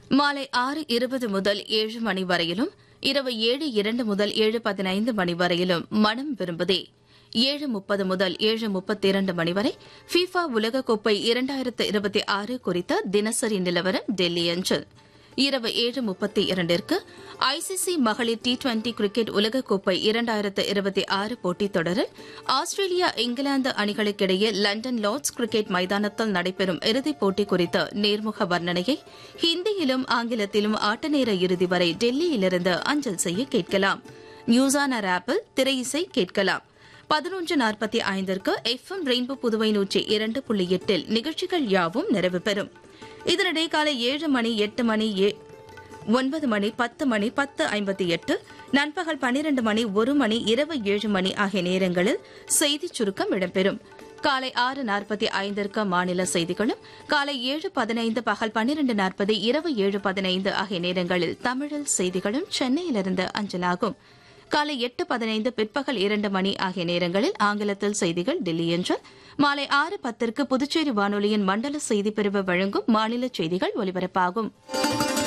மாலை ஆறு இருபது முதல் ஏழு மணி வரையிலும் இரவு ஏழு இரண்டு முதல் ஏழு பதினைந்து மணி வரையிலும் மனம் விரும்புதே ஏழு முப்பது முதல் ஏழு முப்பத்தி இரண்டு மணி வரை ஃபீஃபா உலகக்கோப்பை இரண்டாயிரத்து இருபத்தி ஆறு குறித்த தினசரி நிலவரம் டெல்லி அஞ்சல் இரவு ஏழு முப்பத்தி இரண்டிற்கு ஐசிசி மகளிர் டி டுவெண்டி கிரிக்கெட் உலகக்கோப்பை இரண்டாயிரத்து இருபத்தி ஆறு போட்டித் தொடரில் ஆஸ்திரேலியா இங்கிலாந்து அணிகளுக்கிடையே லண்டன் லார்ட்ஸ் கிரிக்கெட் மைதானத்தில் நடைபெறும் இறுதிப் போட்டி குறித்த நேர்முக வர்ணனையை ஹிந்தியிலும் ஆங்கிலத்திலும் ஆட்ட நேர இறுதி வரை டெல்லியிலிருந்து அஞ்சல் செய்ய கேட்கலாம் நியூஸ் ஆன் ஆப்பில் திரையிசை கேட்கலாம் பதினொன்று நாற்பத்தி ஐந்திற்கு எஃப் எம் ரெயின்போ புதுவை நூற்றி இரண்டு புள்ளி எட்டில் நிகழ்ச்சிகள் யாவும் நிறைவு பெறும் இதனிடையே காலை ஏழு மணி எட்டு மணி ஏ- ஒன்பது மணி பத்து மணி பத்து ஐம்பத்தி எட்டு நண்பகல் பன்னிரண்டு மணி ஒரு மணி இரவு ஏழு மணி ஆகிய நேரங்களில் செய்திச் சுருக்கம் இடம்பெறும் காலை ஆறு நாற்பத்தி ஐந்திற்கு மாநில செய்திகளும் காலை ஏழு பதினைந்து பகல் பன்னிரண்டு நாற்பது இரவு ஏழு பதினைந்து ஆகிய நேரங்களில் தமிழில் செய்திகளும் சென்னையிலிருந்து அஞ்சலாகும் காலை எட்டு பதினைந்து பிற்பகல் இரண்டு மணி ஆகிய நேரங்களில் ஆங்கிலத்தில் செய்திகள் டெல்லி என்று மாலை ஆறு பத்திற்கு புதுச்சேரி வானொலியின் மண்டல செய்திப் பிரிவு வழங்கும் மாநில செய்திகள் ஒலிபரப்பாகும்